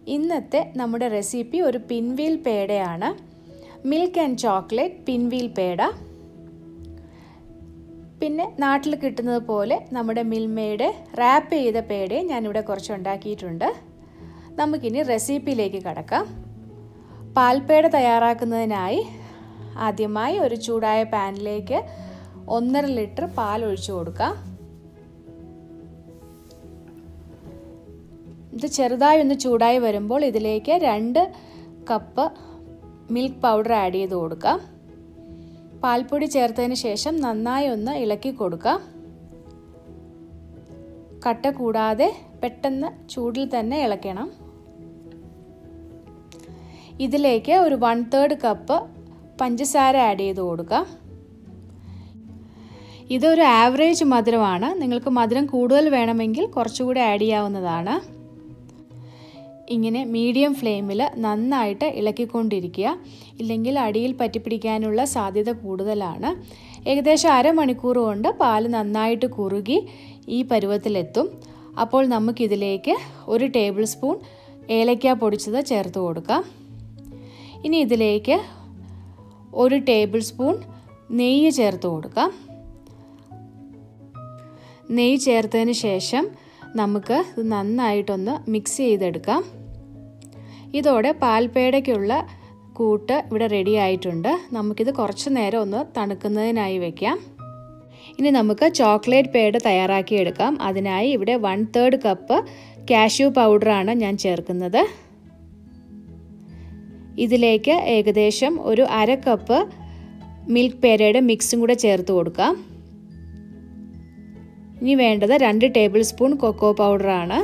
ഇന്നത്തെ നമ്മുടെ റെസിപ്പി ഒരു പിൻവീൽ പേടയാണ് milk and chocolate pinwheel peda പിന്നെ നാട്ടിൽ കിട്ടുന്നത് പോലെ നമ്മുടെ മിൽമയുടെ റാപ്പ് ചെയ്ത പേടയും ഞാനിവിടെ കുറച്ച് ഉണ്ടാക്കിയിട്ടുണ്ട് നമുക്കിനി റെസിപ്പിയിലേക്ക് കടക്കാം പാൽപ്പേട തയ്യാറാക്കുന്നതിനായി ആദ്യമായി ഒരു ചൂടായ പാനിലേക്ക് ഒന്നര ലിറ്റർ പാൽ ഒഴിച്ചു കൊടുക്കാം ഇത് ചെറുതായി ഒന്ന് ചൂടായി വരുമ്പോൾ ഇതിലേക്ക് രണ്ട് കപ്പ് മിൽക്ക് പൗഡർ ആഡ് ചെയ്ത് കൊടുക്കാം പാൽപ്പൊടി ചേർത്തതിന് ശേഷം നന്നായി ഒന്ന് ഇളക്കി കൊടുക്കാം കട്ട കൂടാതെ പെട്ടെന്ന് ചൂടിൽ തന്നെ ഇളക്കണം ഇതിലേക്ക് ഒരു വൺ തേർഡ് കപ്പ് പഞ്ചസാര ആഡ് ചെയ്ത് കൊടുക്കാം ഇതൊരു ആവറേജ് മധുരമാണ് നിങ്ങൾക്ക് മധുരം കൂടുതൽ വേണമെങ്കിൽ കുറച്ചുകൂടി ആഡ് ചെയ്യാവുന്നതാണ് ഇങ്ങനെ മീഡിയം ഫ്ലെയിമിൽ നന്നായിട്ട് ഇളക്കിക്കൊണ്ടിരിക്കുക ഇല്ലെങ്കിൽ അടിയിൽ പറ്റിപ്പിടിക്കാനുള്ള സാധ്യത കൂടുതലാണ് ഏകദേശം അരമണിക്കൂർ കൊണ്ട് പാല് നന്നായിട്ട് കുറുകി ഈ പരുവത്തിലെത്തും അപ്പോൾ നമുക്കിതിലേക്ക് ഒരു ടേബിൾ സ്പൂൺ ഏലക്ക പൊടിച്ചത് ചേർത്ത് കൊടുക്കാം ഇനി ഇതിലേക്ക് ഒരു ടേബിൾ സ്പൂൺ നെയ്യ് ചേർത്ത് കൊടുക്കാം നെയ്യ് ചേർത്തതിന് ശേഷം നമുക്ക് ഇത് നന്നായിട്ടൊന്ന് മിക്സ് ചെയ്തെടുക്കാം ഇതോടെ പാൽപ്പേടയ്ക്കുള്ള കൂട്ട് ഇവിടെ റെഡി ആയിട്ടുണ്ട് നമുക്കിത് കുറച്ച് നേരം ഒന്ന് തണുക്കുന്നതിനായി വെക്കാം ഇനി നമുക്ക് ചോക്ലേറ്റ് പേട തയ്യാറാക്കിയെടുക്കാം അതിനായി ഇവിടെ വൺ തേർഡ് കപ്പ് കാഷ്യൂ പൗഡറാണ് ഞാൻ ചേർക്കുന്നത് ഇതിലേക്ക് ഏകദേശം ഒരു അര കപ്പ് മിൽക്ക് പേരയുടെ മിക്സും കൂടെ ചേർത്ത് കൊടുക്കാം ഇനി വേണ്ടത് രണ്ട് ടേബിൾ സ്പൂൺ കൊക്കോ പൗഡറാണ്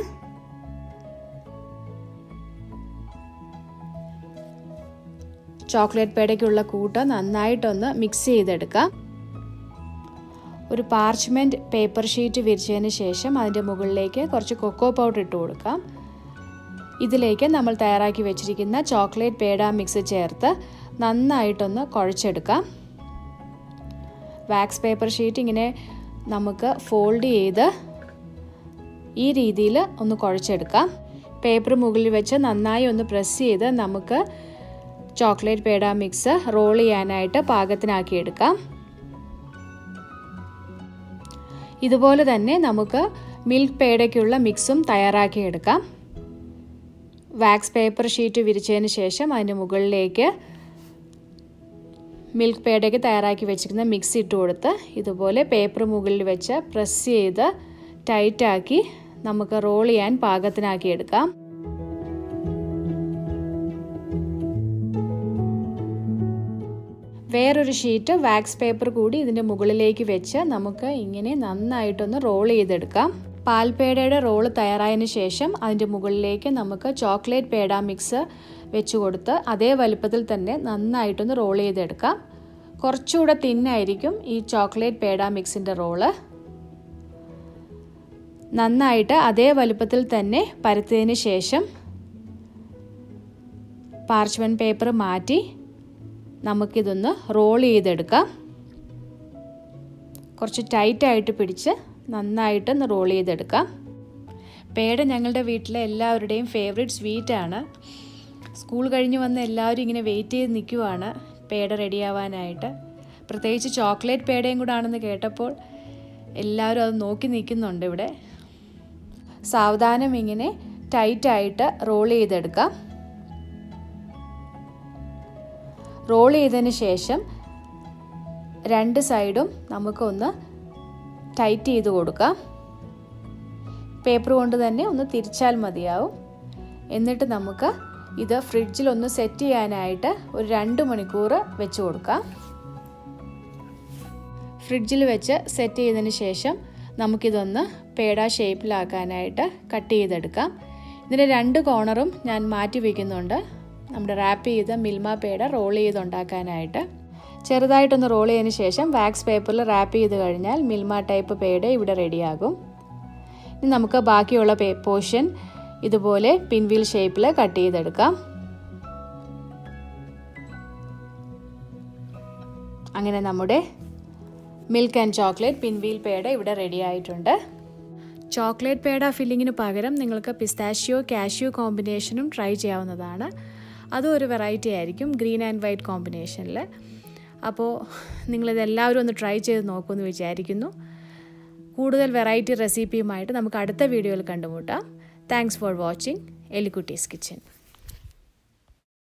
ചോക്ലേറ്റ് പേടയ്ക്കുള്ള കൂട്ട് നന്നായിട്ടൊന്ന് മിക്സ് ചെയ്തെടുക്കാം ഒരു പാർച്ച്മെൻറ്റ് പേപ്പർ ഷീറ്റ് വിരിച്ചതിന് ശേഷം അതിൻ്റെ മുകളിലേക്ക് കുറച്ച് കൊക്കോ പൗഡർ ഇട്ട് കൊടുക്കാം ഇതിലേക്ക് നമ്മൾ തയ്യാറാക്കി വെച്ചിരിക്കുന്ന ചോക്ലേറ്റ് പേട മിക്സ് ചേർത്ത് നന്നായിട്ടൊന്ന് കുഴച്ചെടുക്കാം വാക്സ് പേപ്പർ ഷീറ്റ് ഇങ്ങനെ നമുക്ക് ഫോൾഡ് ചെയ്ത് ഈ രീതിയിൽ ഒന്ന് കുഴച്ചെടുക്കാം പേപ്പർ മുകളിൽ വെച്ച് നന്നായി ഒന്ന് പ്രസ് ചെയ്ത് നമുക്ക് ചോക്ലേറ്റ് പേട മിക്സ് റോൾ ചെയ്യാനായിട്ട് പാകത്തിനാക്കിയെടുക്കാം ഇതുപോലെ തന്നെ നമുക്ക് മിൽക്ക് പേടയ്ക്കുള്ള മിക്സും തയ്യാറാക്കിയെടുക്കാം വാക്സ് പേപ്പർ ഷീറ്റ് വിരിച്ചതിന് ശേഷം അതിന് മുകളിലേക്ക് മിൽക്ക് പേടയ്ക്ക് തയ്യാറാക്കി വെച്ചിരിക്കുന്ന മിക്സ് ഇട്ട് കൊടുത്ത് ഇതുപോലെ പേപ്പർ മുകളിൽ വെച്ച് പ്രസ് ചെയ്ത് ടൈറ്റാക്കി നമുക്ക് റോൾ ചെയ്യാൻ പാകത്തിനാക്കി എടുക്കാം വേറൊരു ഷീറ്റ് വാക്സ് പേപ്പർ കൂടി ഇതിൻ്റെ മുകളിലേക്ക് വെച്ച് നമുക്ക് ഇങ്ങനെ നന്നായിട്ടൊന്ന് റോൾ ചെയ്തെടുക്കാം പാൽപേടയുടെ റോള് തയ്യാറായതിനു ശേഷം അതിൻ്റെ മുകളിലേക്ക് നമുക്ക് ചോക്ലേറ്റ് പേട മിക്സ് വെച്ച് കൊടുത്ത് അതേ വലുപ്പത്തിൽ തന്നെ നന്നായിട്ടൊന്ന് റോൾ ചെയ്തെടുക്കാം കുറച്ചുകൂടെ തിന്നായിരിക്കും ഈ ചോക്ലേറ്റ് പേട മിക്സിൻ്റെ റോള് നന്നായിട്ട് അതേ വലുപ്പത്തിൽ തന്നെ പരത്തിയതിന് ശേഷം പാർച്ച്മെൻറ്റ് പേപ്പർ മാറ്റി നമുക്കിതൊന്ന് റോൾ ചെയ്തെടുക്കാം കുറച്ച് ടൈറ്റായിട്ട് പിടിച്ച് നന്നായിട്ടൊന്ന് റോൾ ചെയ്തെടുക്കാം പേട ഞങ്ങളുടെ വീട്ടിലെ എല്ലാവരുടെയും ഫേവറേറ്റ് സ്വീറ്റാണ് സ്കൂൾ കഴിഞ്ഞ് വന്ന് എല്ലാവരും ഇങ്ങനെ വെയിറ്റ് ചെയ്ത് നിൽക്കുവാണ് പേട റെഡിയാവാനായിട്ട് പ്രത്യേകിച്ച് ചോക്ലേറ്റ് പേടയും കൂടെ ആണെന്ന് കേട്ടപ്പോൾ എല്ലാവരും അത് നോക്കി നിൽക്കുന്നുണ്ട് ഇവിടെ സാവധാനം ഇങ്ങനെ ടൈറ്റായിട്ട് റോൾ ചെയ്തെടുക്കാം റോൾ ചെയ്തതിന് ശേഷം രണ്ട് സൈഡും നമുക്കൊന്ന് ടൈറ്റ് ചെയ്ത് കൊടുക്കാം പേപ്പർ കൊണ്ട് തന്നെ ഒന്ന് തിരിച്ചാൽ മതിയാവും എന്നിട്ട് നമുക്ക് ഇത് ഫ്രിഡ്ജിൽ ഒന്ന് സെറ്റ് ചെയ്യാനായിട്ട് ഒരു രണ്ട് മണിക്കൂർ വെച്ച് കൊടുക്കാം ഫ്രിഡ്ജിൽ വെച്ച് സെറ്റ് ചെയ്തതിന് ശേഷം നമുക്കിതൊന്ന് പേട ഷേപ്പിലാക്കാനായിട്ട് കട്ട് ചെയ്തെടുക്കാം ഇതിൻ്റെ രണ്ട് കോണറും ഞാൻ മാറ്റി വയ്ക്കുന്നുണ്ട് നമ്മുടെ റാപ്പ് ചെയ്ത മിൽമ പേട റോൾ ചെയ്ത് ഉണ്ടാക്കാനായിട്ട് ചെറുതായിട്ടൊന്ന് റോൾ ചെയ്തതിന് ശേഷം വാക്സ് പേപ്പറിൽ റാപ്പ് ചെയ്ത് കഴിഞ്ഞാൽ മിൽമ ടൈപ്പ് പേട ഇവിടെ റെഡിയാകും ഇനി നമുക്ക് ബാക്കിയുള്ള പോർഷൻ ഇതുപോലെ പിൻവീൽ ഷേപ്പിൽ കട്ട് ചെയ്തെടുക്കാം അങ്ങനെ നമ്മുടെ milk and chocolate pinwheel peda ഇവിടെ റെഡി ആയിട്ടുണ്ട് ചോക്ലേറ്റ് പേട ഫില്ലിങ്ങിന് പകരം നിങ്ങൾക്ക് പിസ്താഷ്യോ കാഷ്യൂ കോമ്പിനേഷനും ട്രൈ ചെയ്യാവുന്നതാണ് അതും ഒരു വെറൈറ്റി ആയിരിക്കും ഗ്രീൻ ആൻഡ് വൈറ്റ് കോമ്പിനേഷനിൽ അപ്പോൾ നിങ്ങളിതെല്ലാവരും ഒന്ന് ട്രൈ ചെയ്ത് നോക്കുമെന്ന് വിചാരിക്കുന്നു കൂടുതൽ വെറൈറ്റി റെസിപ്പിയുമായിട്ട് നമുക്ക് അടുത്ത വീഡിയോയിൽ കണ്ടുമുട്ടാം താങ്ക്സ് ഫോർ വാച്ചിങ് എലിക്കുട്ടീസ് കിച്ചൻ